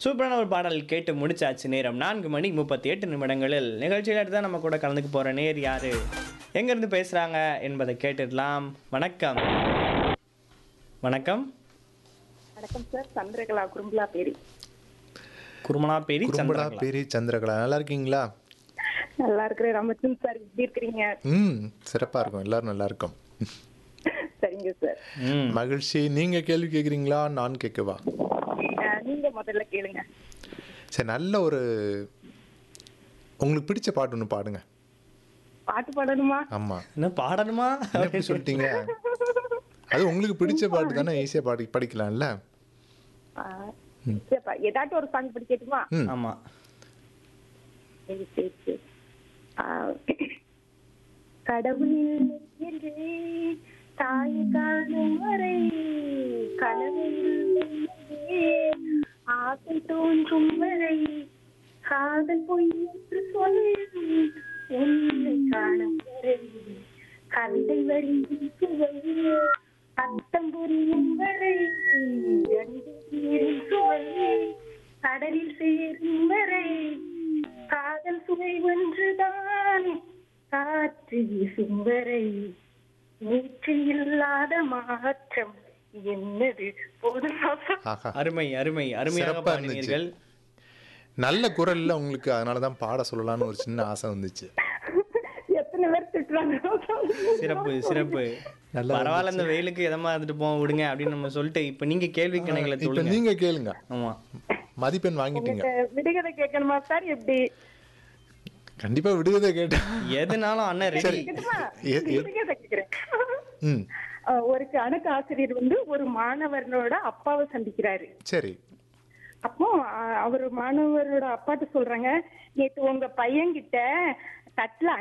சூப்பரான ஒரு பாடல் கேட்டு முடிச்சாச்சு நேரம் நான்கு மணி முப்பத்தி எட்டு நிமிடங்களில் நிகழ்ச்சியில் அடுத்து தான் நம்ம கூட கலந்துக்க போகிற நேர் யாரு எங்கேருந்து பேசுகிறாங்க என்பதை கேட்டுடலாம் வணக்கம் வணக்கம் வணக்கம் சார் சந்திரகலா குறும்பலா பேரி குருமனா பேரி குறும்படா சந்திரகலா பேரி சந்திரகலா நல்லா இருக்கீங்களா நல்லா இருக்கிறேன் ராமச்சந்திரன் சார் எப்படி இருக்கிறீங்க ம் சிறப்பா இருக்கும் எல்லாரும் நல்லா இருக்கும் சரிங்க சார் ம் மகிழ்ச்சி நீங்க கேள்வி கேக்குறீங்களா நான் கேட்கவா அஹ், நீங்க முதல்ல கேளுங்க சரி நல்ல ஒரு உங்களுக்கு பிடிச்ச பாட்டு ஒன்று பாடுங்க பாட்டு பாடணுமா ஆமா என்ன பாடணுமா என்ன இப்படி சொல்லிட்டீங்க அது உங்களுக்கு பிடிச்ச பாட்டு தானே ஈஸியா பாடி படிக்கலாம்ல அஹ், சரிப்பா ஏதாட்டும் ஒரு சாங் படிக்கட்டுமா ம் ஆமாம் சரி சரி சரி அஹ், கடவுள் இல்லை என்று தாய் காணும் வரை கனவு இல்லை என்றே ஆசை தோன்றும் வரை காதல் பொய் என்று சொல் உன்னை காணும் வரை கவிதை வரியின் சுவை அர்த்தம் புரியும் வரை கண்டு நீரின் சுவை கடலில் சேரும் வரை காதல் சுவை ஒன்றுதான் காற்று வீசும் வரை மூச்சு இல்லாத மாற்றம் என்னது போதுமா ஆஹா அருமை அருமை அருமையாக சிறப்பா இருந்துச்சு. பாடினீர்கள் நல்ல குரல்ல உங்களுக்கு அதனால தான் பாட சொல்லலாம்னு ஒரு சின்ன ஆசை வந்துச்சு எத்தனை பேர் திட்டுறாங்க சிறப்பு சிறப்பு நல்லா பரவாயில்ல இந்த வெயிலுக்கு எதமா இருந்துட்டு போவோம் விடுங்க அப்படின்னு நம்ம சொல்லிட்டு இப்போ நீங்க கேள்வி கணைகளை இப்ப சொல்லுங்க நீங்க கேளுங்க ஆமா மதிப்பெண் வாங்கிட்டீங்க உங்களுக்கு விடுகதை கேட்கணுமா சார் எப்படி கண்டிப்பா விடுவதை கேட்டா எதுனாலும் அண்ணன் ரெடி கேட்கணுமா? எ- எ- விடுகதை கேட்கிறேன் ம் அஹ் ஒரு கணக்கு ஆசிரியர் வந்து ஒரு மாணவனோட அப்பாவை சந்திக்கிறாரு சரி அப்போ அஹ், அவர் மாணவரோட அப்பாட்ட சொல்றாங்க நேத்து உங்க பையன்கிட்ட தட்டுல